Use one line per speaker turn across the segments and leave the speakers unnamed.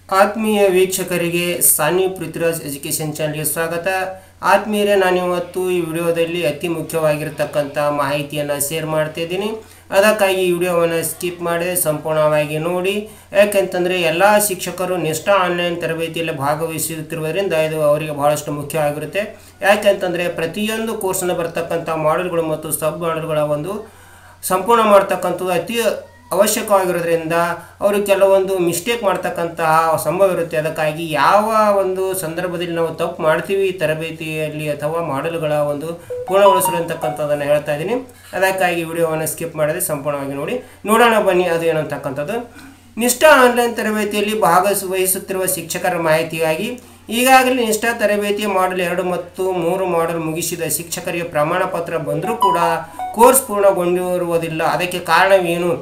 ಆತ್ಮೀಯ ವೀಕ್ಷಕರಿಗೆ ಸಾನಿ ಪೃಥ್ವಿರಾಜ್ ಎಜುಕೇಷನ್ ಚಾನಲ್ಗೆ ಸ್ವಾಗತ ಆತ್ಮೀಯರೇ ನಾನಿವತ್ತು ಈ ವಿಡಿಯೋದಲ್ಲಿ ಅತಿ ಮುಖ್ಯವಾಗಿರ್ತಕ್ಕಂಥ ಮಾಹಿತಿಯನ್ನು ಶೇರ್ ಮಾಡ್ತಾ ಇದ್ದೀನಿ ಅದಕ್ಕಾಗಿ ಈ ವಿಡಿಯೋವನ್ನು ಸ್ಕಿಪ್ ಮಾಡದೆ ಸಂಪೂರ್ಣವಾಗಿ ನೋಡಿ ಯಾಕೆಂತಂದರೆ ಎಲ್ಲ ಶಿಕ್ಷಕರು ನಿಷ್ಠಾ ಆನ್ಲೈನ್ ತರಬೇತಿಯಲ್ಲಿ ಭಾಗವಹಿಸುತ್ತಿರುವುದರಿಂದ ಇದು ಅವರಿಗೆ ಬಹಳಷ್ಟು ಮುಖ್ಯವಾಗಿರುತ್ತೆ ಯಾಕೆಂತಂದರೆ ಪ್ರತಿಯೊಂದು ಕೋರ್ಸ್ನ ಬರ್ತಕ್ಕಂಥ ಮಾಡೆಲ್ಗಳು ಮತ್ತು ಸಬ್ ಮಾಡೆಲ್ಗಳ ಒಂದು ಸಂಪೂರ್ಣ ಮಾಡ್ತಕ್ಕಂಥದ್ದು ಅತಿ ಅವಶ್ಯಕವಾಗಿರೋದ್ರಿಂದ ಅವರು ಕೆಲವೊಂದು ಮಿಸ್ಟೇಕ್ ಮಾಡ್ತಕ್ಕಂತಹ ಸಂಭವ ಇರುತ್ತೆ ಅದಕ್ಕಾಗಿ ಯಾವ ಒಂದು ಸಂದರ್ಭದಲ್ಲಿ ನಾವು ತಪ್ಪು ಮಾಡ್ತೀವಿ ತರಬೇತಿಯಲ್ಲಿ ಅಥವಾ ಮಾಡಲ್ಗಳ ಒಂದು ಪೂರ್ಣಗೊಳಿಸಲು ಅಂತಕ್ಕಂಥದ್ದನ್ನು ಹೇಳ್ತಾ ಇದ್ದೀನಿ ಅದಕ್ಕಾಗಿ ವಿಡಿಯೋವನ್ನು ಸ್ಕಿಪ್ ಮಾಡದೆ ಸಂಪೂರ್ಣವಾಗಿ ನೋಡಿ ನೋಡೋಣ ಬನ್ನಿ ಅದು ಏನಂತಕ್ಕಂಥದ್ದು ನಿಷ್ಠಾ ಆನ್ಲೈನ್ ತರಬೇತಿಯಲ್ಲಿ ಭಾಗವಹಿಸುತ್ತಿರುವ ಶಿಕ್ಷಕರ ಮಾಹಿತಿಗಾಗಿ ಈಗಾಗಲೇ ನಿಷ್ಠಾ ತರಬೇತಿ ಮಾಡಲ್ ಎರಡು ಮತ್ತು ಮೂರು ಮಾಡಲ್ ಮುಗಿಸಿದ ಶಿಕ್ಷಕರಿಗೆ ಪ್ರಮಾಣ ಪತ್ರ ಬಂದರೂ ಕೂಡ ಕೋರ್ಸ್ ಪೂರ್ಣಗೊಂಡಿರುವುದಿಲ್ಲ ಅದಕ್ಕೆ ಕಾರಣವೇನು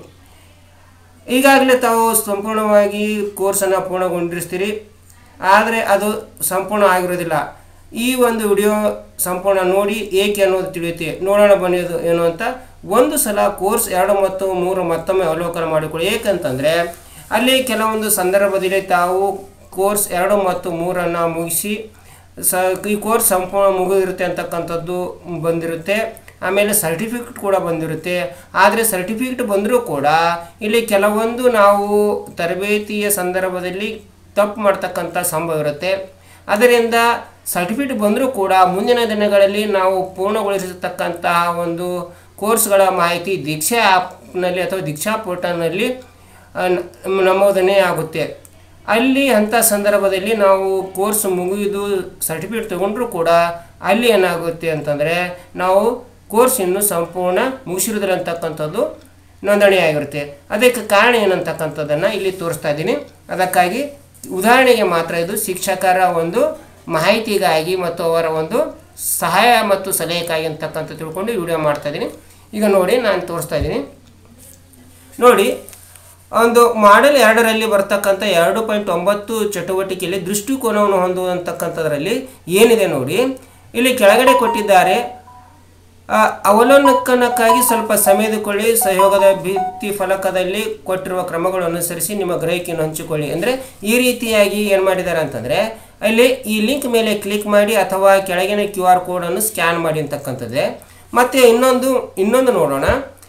ಈಗಾಗಲೇ ತಾವು ಸಂಪೂರ್ಣವಾಗಿ ಕೋರ್ಸನ್ನು ಪೂರ್ಣಗೊಂಡಿರ್ತೀರಿ ಆದರೆ ಅದು ಸಂಪೂರ್ಣ ಆಗಿರೋದಿಲ್ಲ ಈ ಒಂದು ವಿಡಿಯೋ ಸಂಪೂರ್ಣ ನೋಡಿ ಏಕೆ ಅನ್ನೋದು ತಿಳಿಯುತ್ತೆ ನೋಡೋಣ ಬನ್ನಿ ಅದು ಏನು ಅಂತ ಒಂದು ಸಲ ಕೋರ್ಸ್ ಎರಡು ಮತ್ತು ಮೂರು ಮತ್ತೊಮ್ಮೆ ಅವಲೋಕನ ಮಾಡಿಕೊಳ್ಳಿ ಏಕೆಂತಂದರೆ ಅಲ್ಲಿ ಕೆಲವೊಂದು ಸಂದರ್ಭದಲ್ಲಿ ತಾವು ಕೋರ್ಸ್ ಎರಡು ಮತ್ತು ಮೂರನ್ನು ಮುಗಿಸಿ ಸ ಈ ಕೋರ್ಸ್ ಸಂಪೂರ್ಣ ಮುಗಿದಿರುತ್ತೆ ಅಂತಕ್ಕಂಥದ್ದು ಬಂದಿರುತ್ತೆ ಆಮೇಲೆ ಸರ್ಟಿಫಿಕೇಟ್ ಕೂಡ ಬಂದಿರುತ್ತೆ ಆದರೆ ಸರ್ಟಿಫಿಕೇಟ್ ಬಂದರೂ ಕೂಡ ಇಲ್ಲಿ ಕೆಲವೊಂದು ನಾವು ತರಬೇತಿಯ ಸಂದರ್ಭದಲ್ಲಿ ತಪ್ಪು ಮಾಡ್ತಕ್ಕಂಥ ಸಂಭವ ಇರುತ್ತೆ ಅದರಿಂದ ಸರ್ಟಿಫಿಕೇಟ್ ಬಂದರೂ ಕೂಡ ಮುಂದಿನ ದಿನಗಳಲ್ಲಿ ನಾವು ಪೂರ್ಣಗೊಳಿಸತಕ್ಕಂತಹ ಒಂದು ಕೋರ್ಸ್ಗಳ ಮಾಹಿತಿ ದೀಕ್ಷಾ ಆ್ಯಪ್ನಲ್ಲಿ ಅಥವಾ ದೀಕ್ಷಾ ಪೋರ್ಟಲ್ನಲ್ಲಿ ಆ, ನ- ನಮೂದನೆ ಆಗುತ್ತೆ ಅಲ್ಲಿ ಅಂಥ ಸಂದರ್ಭದಲ್ಲಿ ನಾವು ಕೋರ್ಸ್ ಮುಗಿದು ಸರ್ಟಿಫಿಕೇಟ್ ತೊಗೊಂಡ್ರೂ ಕೂಡ ಅಲ್ಲಿ ಏನಾಗುತ್ತೆ ಅಂತಂದರೆ ನಾವು ಕೋರ್ಸ್ ಇನ್ನೂ ಸಂಪೂರ್ಣ ಮುಗಿಸಿರೋದಿಲ್ಲ ಅಂತಕ್ಕಂಥದ್ದು ನೋಂದಣಿಯಾಗಿರುತ್ತೆ ಅದಕ್ಕೆ ಕಾರಣ ಏನಂತಕ್ಕಂಥದ್ದನ್ನು ಇಲ್ಲಿ ತೋರಿಸ್ತಾ ಇದ್ದೀನಿ ಅದಕ್ಕಾಗಿ ಉದಾಹರಣೆಗೆ ಮಾತ್ರ ಇದು ಶಿಕ್ಷಕರ ಒಂದು ಮಾಹಿತಿಗಾಗಿ ಮತ್ತು ಅವರ ಒಂದು ಸಹಾಯ ಮತ್ತು ಸಲಹೆಗಾಗಿ ಅಂತಕ್ಕಂಥ ತಿಳ್ಕೊಂಡು ವಿಡಿಯೋ ಮಾಡ್ತಾ ಇದ್ದೀನಿ ಈಗ ನೋಡಿ ನಾನು ತೋರಿಸ್ತಾ ಇದ್ದೀನಿ ನೋಡಿ ಒಂದು ಮಾಡೆಲ್ ಎರಡರಲ್ಲಿ ಬರ್ತಕ್ಕಂಥ ಎರಡು ಪಾಯಿಂಟ್ ಒಂಬತ್ತು ಚಟುವಟಿಕೆಯಲ್ಲಿ ದೃಷ್ಟಿಕೋನವನ್ನು ಹೊಂದುವಂತಕ್ಕಂಥದ್ರಲ್ಲಿ ಏನಿದೆ ನೋಡಿ ಇಲ್ಲಿ ಕೆಳಗಡೆ ಕೊಟ್ಟಿದ್ದಾರೆ ಆ, ಅವಲೋಕನಕ್ಕಾಗಿ ಸ್ವಲ್ಪ ಸಮಯದಕೊಳ್ಳಿ ಸಹಯೋಗದ ಭಿತ್ತಿ ಫಲಕದಲ್ಲಿ ಕೊಟ್ಟಿರುವ ಕ್ರಮಗಳನ್ನು ಅನುಸರಿಸಿ ನಿಮ್ಮ ಗ್ರಹಿಕೆಯನ್ನು ಹಂಚಿಕೊಳ್ಳಿ ಅಂದರೆ ಈ ರೀತಿಯಾಗಿ ಏನು ಮಾಡಿದ್ದಾರೆ ಅಂತಂದರೆ ಅಲ್ಲಿ ಈ ಲಿಂಕ್ ಮೇಲೆ ಕ್ಲಿಕ್ ಮಾಡಿ ಅಥವಾ ಕೆಳಗಿನ ಕ್ಯೂ ಆರ್ ಕೋಡನ್ನು ಸ್ಕ್ಯಾನ್ ಮಾಡಿ ಅಂತಕ್ಕಂಥದ್ದೇ ಮತ್ತು ಇನ್ನೊಂದು ಇನ್ನೊಂದು ನೋಡೋಣ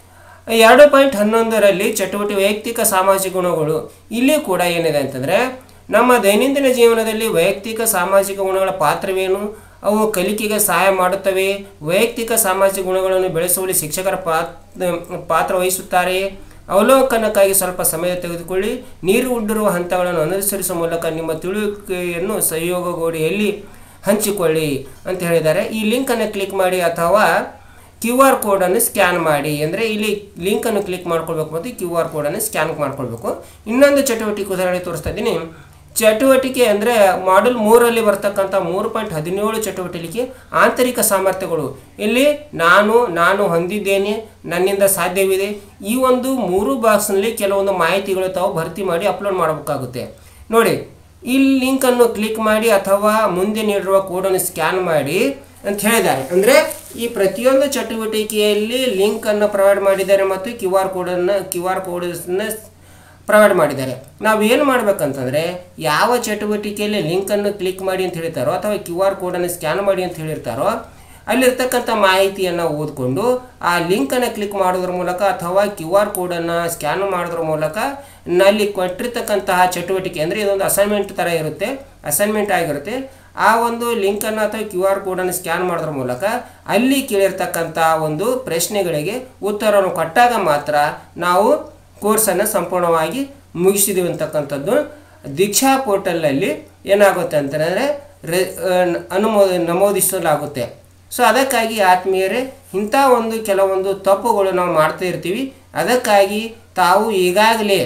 ಎರಡು ಪಾಯಿಂಟ್ ಹನ್ನೊಂದರಲ್ಲಿ ಚಟುವಟಿಕೆ ವೈಯಕ್ತಿಕ ಸಾಮಾಜಿಕ ಗುಣಗಳು ಇಲ್ಲಿ ಕೂಡ ಏನಿದೆ ಅಂತಂದರೆ ನಮ್ಮ ದೈನಂದಿನ ಜೀವನದಲ್ಲಿ ವೈಯಕ್ತಿಕ ಸಾಮಾಜಿಕ ಗುಣಗಳ ಪಾತ್ರವೇನು ಅವು ಕಲಿಕೆಗೆ ಸಹಾಯ ಮಾಡುತ್ತವೆ ವೈಯಕ್ತಿಕ ಸಾಮಾಜಿಕ ಗುಣಗಳನ್ನು ಬೆಳೆಸುವಲ್ಲಿ ಶಿಕ್ಷಕರ ಪಾತ್ರ ಪಾತ್ರ ವಹಿಸುತ್ತಾರೆ ಅವಲೋಕನಕ್ಕಾಗಿ ಸ್ವಲ್ಪ ಸಮಯ ತೆಗೆದುಕೊಳ್ಳಿ ನೀರು ಉಡ್ಡಿರುವ ಹಂತಗಳನ್ನು ಅನುಸರಿಸುವ ಮೂಲಕ ನಿಮ್ಮ ತಿಳುವಳಿಕೆಯನ್ನು ಸಹಯೋಗಗೋಡಿಯಲ್ಲಿ ಹಂಚಿಕೊಳ್ಳಿ ಅಂತ ಹೇಳಿದ್ದಾರೆ ಈ ಲಿಂಕನ್ನು ಕ್ಲಿಕ್ ಮಾಡಿ ಅಥವಾ ಕ್ಯೂ ಆರ್ ಕೋಡನ್ನು ಸ್ಕ್ಯಾನ್ ಮಾಡಿ ಅಂದರೆ ಇಲ್ಲಿ ಲಿಂಕನ್ನು ಕ್ಲಿಕ್ ಮಾಡ್ಕೊಳ್ಬೇಕು ಮತ್ತು ಕ್ಯೂ ಆರ್ ಕೋಡನ್ನು ಸ್ಕ್ಯಾನ್ ಮಾಡ್ಕೊಳ್ಬೇಕು ಇನ್ನೊಂದು ಚಟುವಟಿಕೆ ಉದಾಹರಣೆ ತೋರಿಸ್ತಾ ಇದ್ದೀನಿ ಚಟುವಟಿಕೆ ಅಂದರೆ ಮಾಡಲ್ ಮೂರಲ್ಲಿ ಬರ್ತಕ್ಕಂಥ ಮೂರು ಪಾಯಿಂಟ್ ಹದಿನೇಳು ಚಟುವಟಿಕೆ ಆಂತರಿಕ ಸಾಮರ್ಥ್ಯಗಳು ಇಲ್ಲಿ ನಾನು ನಾನು ಹೊಂದಿದ್ದೇನೆ ನನ್ನಿಂದ ಸಾಧ್ಯವಿದೆ ಈ ಒಂದು ಮೂರು ಬಾಕ್ಸ್ನಲ್ಲಿ ಕೆಲವೊಂದು ಮಾಹಿತಿಗಳು ತಾವು ಭರ್ತಿ ಮಾಡಿ ಅಪ್ಲೋಡ್ ಮಾಡಬೇಕಾಗುತ್ತೆ ನೋಡಿ ಈ ಲಿಂಕನ್ನು ಕ್ಲಿಕ್ ಮಾಡಿ ಅಥವಾ ಮುಂದೆ ನೀಡಿರುವ ಕೋಡನ್ನು ಸ್ಕ್ಯಾನ್ ಮಾಡಿ ಅಂತ ಹೇಳಿದ್ದಾರೆ ಅಂದರೆ ಈ ಪ್ರತಿಯೊಂದು ಚಟುವಟಿಕೆಯಲ್ಲಿ ಲಿಂಕನ್ನು ಪ್ರೊವೈಡ್ ಮಾಡಿದ್ದಾರೆ ಮತ್ತು ಕ್ಯೂ ಆರ್ ಕೋಡನ್ನು ಕ್ಯೂ ಆರ್ ಕೋಡನ್ನು ಪ್ರೊವೈಡ್ ಮಾಡಿದ್ದಾರೆ ನಾವು ಏನು ಮಾಡ್ಬೇಕಂತಂದರೆ ಯಾವ ಚಟುವಟಿಕೆಯಲ್ಲಿ ಲಿಂಕನ್ನು ಕ್ಲಿಕ್ ಮಾಡಿ ಅಂತ ಹೇಳ್ತಾರೋ ಅಥವಾ ಕ್ಯೂ ಆರ್ ಕೋಡನ್ನು ಸ್ಕ್ಯಾನ್ ಮಾಡಿ ಅಂತ ಹೇಳಿರ್ತಾರೋ ಅಲ್ಲಿರ್ತಕ್ಕಂಥ ಮಾಹಿತಿಯನ್ನು ಓದ್ಕೊಂಡು ಆ ಲಿಂಕನ್ನು ಕ್ಲಿಕ್ ಮಾಡೋದ್ರ ಮೂಲಕ ಅಥವಾ ಕ್ಯೂ ಆರ್ ಕೋಡನ್ನು ಸ್ಕ್ಯಾನ್ ಮಾಡೋದ್ರ ಮೂಲಕ ನಲ್ಲಿ ಕೊಟ್ಟಿರ್ತಕ್ಕಂತಹ ಚಟುವಟಿಕೆ ಅಂದರೆ ಇದೊಂದು ಅಸೈನ್ಮೆಂಟ್ ಥರ ಇರುತ್ತೆ ಅಸೈನ್ಮೆಂಟ್ ಆಗಿರುತ್ತೆ ಆ ಒಂದು ಲಿಂಕನ್ನು ಅಥವಾ ಕ್ಯೂ ಆರ್ ಕೋಡನ್ನು ಸ್ಕ್ಯಾನ್ ಮಾಡೋದ್ರ ಮೂಲಕ ಅಲ್ಲಿ ಕೇಳಿರ್ತಕ್ಕಂಥ ಒಂದು ಪ್ರಶ್ನೆಗಳಿಗೆ ಉತ್ತರವನ್ನು ಕೊಟ್ಟಾಗ ಮಾತ್ರ ನಾವು ಕೋರ್ಸನ್ನು ಸಂಪೂರ್ಣವಾಗಿ ಮುಗಿಸಿದ್ದೀವಿ ಅಂತಕ್ಕಂಥದ್ದು ದೀಕ್ಷಾ ಪೋರ್ಟಲ್ನಲ್ಲಿ ಏನಾಗುತ್ತೆ ಅಂತಂದರೆ ರೆ ಅನುಮೋ ನಮೂದಿಸಲಾಗುತ್ತೆ ಸೊ ಅದಕ್ಕಾಗಿ ಆತ್ಮೀಯರೇ ಇಂಥ ಒಂದು ಕೆಲವೊಂದು ತಪ್ಪುಗಳು ನಾವು ಮಾಡ್ತಾ ಇರ್ತೀವಿ ಅದಕ್ಕಾಗಿ ತಾವು ಈಗಾಗಲೇ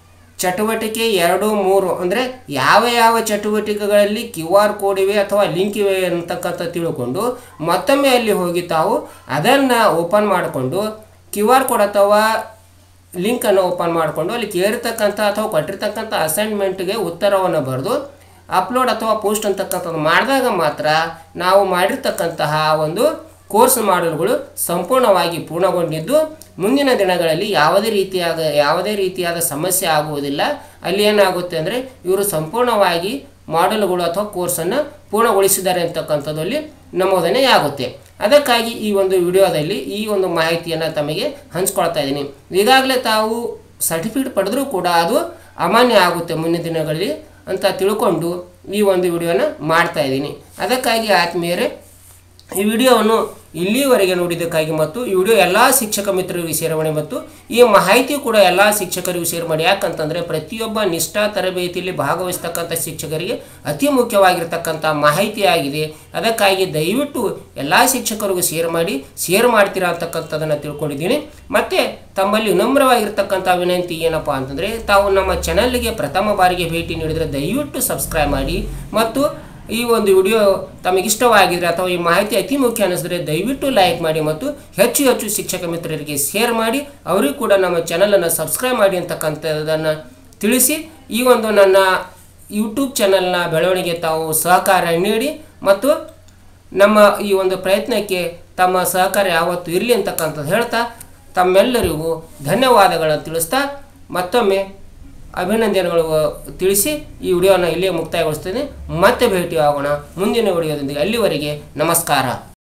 ಚಟುವಟಿಕೆ ಎರಡು ಮೂರು ಅಂದರೆ ಯಾವ ಯಾವ ಚಟುವಟಿಕೆಗಳಲ್ಲಿ ಕ್ಯೂ ಆರ್ ಕೋಡ್ ಇವೆ ಅಥವಾ ಲಿಂಕ್ ಇವೆ ಅಂತಕ್ಕಂಥ ತಿಳ್ಕೊಂಡು ಮತ್ತೊಮ್ಮೆ ಅಲ್ಲಿ ಹೋಗಿ ತಾವು ಅದನ್ನು ಓಪನ್ ಮಾಡಿಕೊಂಡು ಕ್ಯೂ ಆರ್ ಕೋಡ್ ಅಥವಾ ಲಿಂಕನ್ನು ಓಪನ್ ಮಾಡಿಕೊಂಡು ಅಲ್ಲಿ ಕೇಳಿರ್ತಕ್ಕಂಥ ಅಥವಾ ಕೊಟ್ಟಿರ್ತಕ್ಕಂಥ ಅಸೈನ್ಮೆಂಟ್ಗೆ ಉತ್ತರವನ್ನು ಬರೆದು ಅಪ್ಲೋಡ್ ಅಥವಾ ಪೋಸ್ಟ್ ಅಂತಕ್ಕಂಥದ್ದು ಮಾಡಿದಾಗ ಮಾತ್ರ ನಾವು ಮಾಡಿರ್ತಕ್ಕಂತಹ ಒಂದು ಕೋರ್ಸ್ ಮಾಡಲ್ಗಳು ಸಂಪೂರ್ಣವಾಗಿ ಪೂರ್ಣಗೊಂಡಿದ್ದು ಮುಂದಿನ ದಿನಗಳಲ್ಲಿ ಯಾವುದೇ ರೀತಿಯಾದ ಯಾವುದೇ ರೀತಿಯಾದ ಸಮಸ್ಯೆ ಆಗುವುದಿಲ್ಲ ಅಲ್ಲಿ ಏನಾಗುತ್ತೆ ಅಂದರೆ ಇವರು ಸಂಪೂರ್ಣವಾಗಿ ಮಾಡೆಲ್ಗಳು ಅಥವಾ ಕೋರ್ಸನ್ನು ಪೂರ್ಣಗೊಳಿಸಿದ್ದಾರೆ ಅಂತಕ್ಕಂಥದ್ದಲ್ಲಿ ನಮೂದನೆ ಆಗುತ್ತೆ ಅದಕ್ಕಾಗಿ ಈ ಒಂದು ವಿಡಿಯೋದಲ್ಲಿ ಈ ಒಂದು ಮಾಹಿತಿಯನ್ನು ತಮಗೆ ಹಂಚ್ಕೊಳ್ತಾ ಇದ್ದೀನಿ ಈಗಾಗಲೇ ತಾವು ಸರ್ಟಿಫಿಕೇಟ್ ಪಡೆದರೂ ಕೂಡ ಅದು ಅಮಾನ್ಯ ಆಗುತ್ತೆ ಮುಂದಿನ ದಿನಗಳಲ್ಲಿ ಅಂತ ತಿಳ್ಕೊಂಡು ಈ ಒಂದು ವಿಡಿಯೋನ ಮಾಡ್ತಾ ಇದ್ದೀನಿ ಅದಕ್ಕಾಗಿ ಆತ್ಮೀಯರೇ ಈ ವಿಡಿಯೋವನ್ನು ಇಲ್ಲಿವರೆಗೆ ನೋಡಿದ್ದಕ್ಕಾಗಿ ಮತ್ತು ಈ ವಿಡಿಯೋ ಎಲ್ಲ ಶಿಕ್ಷಕ ಮಿತ್ರರಿಗೂ ಶೇರ್ ಮಾಡಿ ಮತ್ತು ಈ ಮಾಹಿತಿ ಕೂಡ ಎಲ್ಲ ಶಿಕ್ಷಕರಿಗೂ ಶೇರ್ ಮಾಡಿ ಯಾಕಂತಂದರೆ ಪ್ರತಿಯೊಬ್ಬ ನಿಷ್ಠಾ ತರಬೇತಿಯಲ್ಲಿ ಭಾಗವಹಿಸ್ತಕ್ಕಂಥ ಶಿಕ್ಷಕರಿಗೆ ಅತಿ ಮುಖ್ಯವಾಗಿರ್ತಕ್ಕಂಥ ಮಾಹಿತಿ ಆಗಿದೆ ಅದಕ್ಕಾಗಿ ದಯವಿಟ್ಟು ಎಲ್ಲ ಶಿಕ್ಷಕರಿಗೂ ಶೇರ್ ಮಾಡಿ ಶೇರ್ ಮಾಡ್ತೀರಾ ಅಂತಕ್ಕಂಥದ್ದನ್ನು ತಿಳ್ಕೊಂಡಿದ್ದೀನಿ ಮತ್ತು ತಮ್ಮಲ್ಲಿ ವಿನಮ್ರವಾಗಿರ್ತಕ್ಕಂಥ ವಿನಂತಿ ಏನಪ್ಪ ಅಂತಂದರೆ ತಾವು ನಮ್ಮ ಚಾನಲ್ಗೆ ಪ್ರಥಮ ಬಾರಿಗೆ ಭೇಟಿ ನೀಡಿದರೆ ದಯವಿಟ್ಟು ಸಬ್ಸ್ಕ್ರೈಬ್ ಮಾಡಿ ಮತ್ತು ಈ ಒಂದು ವಿಡಿಯೋ ತಮಗಿಷ್ಟವಾಗಿದ್ರೆ ಅಥವಾ ಈ ಮಾಹಿತಿ ಅತಿ ಮುಖ್ಯ ಅನ್ನಿಸಿದ್ರೆ ದಯವಿಟ್ಟು ಲೈಕ್ ಮಾಡಿ ಮತ್ತು ಹೆಚ್ಚು ಹೆಚ್ಚು ಶಿಕ್ಷಕ ಮಿತ್ರರಿಗೆ ಶೇರ್ ಮಾಡಿ ಅವರಿಗೂ ಕೂಡ ನಮ್ಮ ಚಾನಲನ್ನು ಸಬ್ಸ್ಕ್ರೈಬ್ ಮಾಡಿ ಅಂತಕ್ಕಂಥದ್ದನ್ನು ತಿಳಿಸಿ ಈ ಒಂದು ನನ್ನ ಯೂಟ್ಯೂಬ್ ಚಾನಲ್ನ ಬೆಳವಣಿಗೆ ತಾವು ಸಹಕಾರ ನೀಡಿ ಮತ್ತು ನಮ್ಮ ಈ ಒಂದು ಪ್ರಯತ್ನಕ್ಕೆ ತಮ್ಮ ಸಹಕಾರ ಯಾವತ್ತೂ ಇರಲಿ ಅಂತಕ್ಕಂಥದ್ದು ಹೇಳ್ತಾ ತಮ್ಮೆಲ್ಲರಿಗೂ ಧನ್ಯವಾದಗಳನ್ನು ತಿಳಿಸ್ತಾ ಮತ್ತೊಮ್ಮೆ ಅಭಿನಂದನೆಗಳು ತಿಳಿಸಿ ಈ ವಿಡಿಯೋನ ಇಲ್ಲಿಯೇ ಮುಕ್ತಾಯಗೊಳಿಸ್ತೀನಿ ಮತ್ತೆ ಭೇಟಿ ಆಗೋಣ ಮುಂದಿನ ವಿಡಿಯೋದೊಂದಿಗೆ ಅಲ್ಲಿವರೆಗೆ ನಮಸ್ಕಾರ